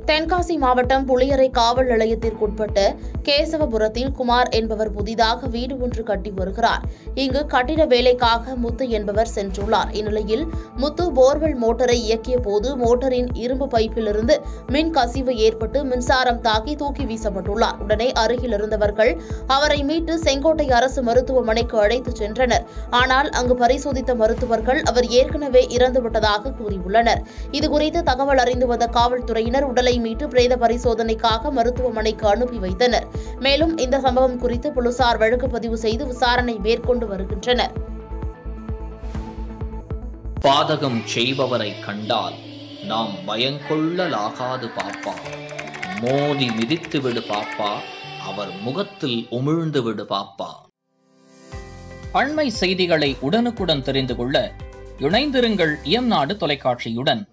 தென்காசி மாவட்டம் புளியரை காவல் நிலையத்திற்குட்பட்ட கேசவபுரத்தில் குமார் என்பவர் புதிதாக வீடு ஒன்று கட்டி வருகிறார் இங்கு கட்டிட வேலைக்காக முத்து என்பவர் சென்றுள்ளார் இந்நிலையில் முத்து போர்வெல் மோட்டரை இயக்கிய போது மோட்டரின் இரும்பு பைப்பிலிருந்து மின் கசிவு ஏற்பட்டு மின்சாரம் தாக்கி தூக்கி வீசப்பட்டுள்ளார் உடனே அருகில் இருந்தவர்கள் அவரை மீட்டு செங்கோட்டை அரசு மருத்துவமனைக்கு அழைத்துச் சென்றனர் ஆனால் அங்கு பரிசோதித்த மருத்துவர்கள் அவர் ஏற்கனவே இறந்துவிட்டதாக கூறியுள்ளனர் இதுகுறித்து தகவல் அறிந்து வந்த காவல்துறையினர் உடலை மீட்டு பிரேத பரிசோதனைக்காக மருத்துவமனைக்கு அனுப்பி வைத்தனர் மேலும் இந்த சம்பவம் குறித்து போலீசார் வழக்கு பதிவு செய்து விசாரணை மேற்கொண்டு வருகின்றனர் பாதகம் செய்பவரை கண்டால் நாம் பயங்கொள்ளலாகாது பாப்பா மோதி மிதித்து விடு பாப்பா அவர் முகத்தில் உமிழ்ந்து விடு பாப்பா அண்மை செய்திகளை உடனுக்குடன் தெரிந்து கொள்ள இணைந்திருங்கள் இயம்நாடு தொலைக்காட்சியுடன்